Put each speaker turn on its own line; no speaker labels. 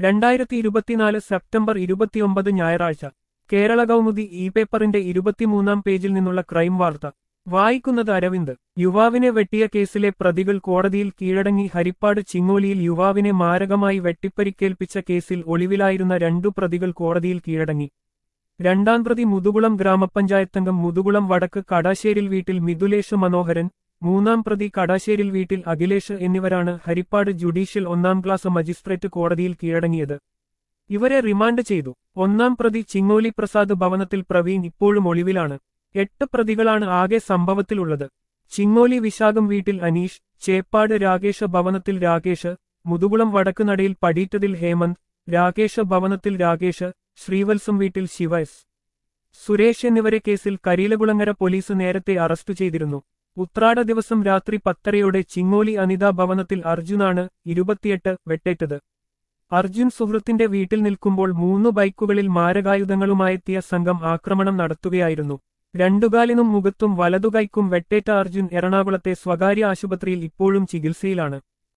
രണ്ടായിരത്തി ഇരുപത്തിനാല് സെപ്റ്റംബർ ഇരുപത്തിയൊമ്പത് ഞായറാഴ്ച കേരള കൗമുദി ഇ പേപ്പറിന്റെ ഇരുപത്തിമൂന്നാം പേജിൽ നിന്നുള്ള ക്രൈം വാർത്ത വായിക്കുന്നത് അരവിന്ദ് യുവാവിനെ വെട്ടിയ കേസിലെ പ്രതികൾ കോടതിയിൽ കീഴടങ്ങി ഹരിപ്പാട് ചിങ്ങോലിയിൽ യുവാവിനെ മാരകമായി വെട്ടിപ്പരിക്കേൽപ്പിച്ച കേസിൽ ഒളിവിലായിരുന്ന രണ്ടു പ്രതികൾ കോടതിയിൽ കീഴടങ്ങി രണ്ടാം പ്രതി മുതുകുളം ഗ്രാമപഞ്ചായത്തംഗം മുതുകുളം വടക്ക് കടാശ്ശേരിൽ വീട്ടിൽ മിഥുലേഷ് മനോഹരൻ മൂന്നാം പ്രതി കടാശ്ശേരിൽ വീട്ടിൽ അഖിലേഷ് എന്നിവരാണ് ഹരിപ്പാട് ജുഡീഷ്യൽ ഒന്നാം ക്ലാസ് മജിസ്ട്രേറ്റ് കോടതിയിൽ കീഴടങ്ങിയത് ഇവരെ റിമാൻഡ് ചെയ്തു ഒന്നാം പ്രതി ചിങ്ങോലി പ്രസാദ് ഭവനത്തിൽ പ്രവീൺ ഇപ്പോഴും ഒളിവിലാണ് എട്ട് പ്രതികളാണ് ആകെ സംഭവത്തിലുള്ളത് ചിങ്ങോലി വിശാഖം വീട്ടിൽ അനീഷ് ചേപ്പാട് രാകേഷ ഭവനത്തിൽ രാകേഷ് മുതുകുളം വടക്ക് നടയിൽ പടീറ്റതിൽ ഹേമന്ത് രാകേഷ ഭവനത്തിൽ രാകേഷ് ശ്രീവത്സം വീട്ടിൽ ശിവസ് സുരേഷ് എന്നിവരെ കേസിൽ കരിയിലകുളങ്ങര പോലീസ് നേരത്തെ അറസ്റ്റ് ചെയ്തിരുന്നു ഉത്രാട ദിവസം രാത്രി പത്തരയോടെ ചിങ്ങോലി അനിത ഭവനത്തിൽ അർജുനാണ് ഇരുപത്തിയെട്ട് വെട്ടേറ്റത് അർജുൻ സുഹൃത്തിന്റെ വീട്ടിൽ നിൽക്കുമ്പോൾ മൂന്ന് ബൈക്കുകളിൽ മാരകായുധങ്ങളുമായെത്തിയ സംഘം ആക്രമണം നടത്തുകയായിരുന്നു രണ്ടുകാലിനും മുഖത്തും വലതുകൈക്കും വെട്ടേറ്റ അർജുൻ എറണാകുളത്തെ സ്വകാര്യ ആശുപത്രിയിൽ ഇപ്പോഴും ചികിത്സയിലാണ്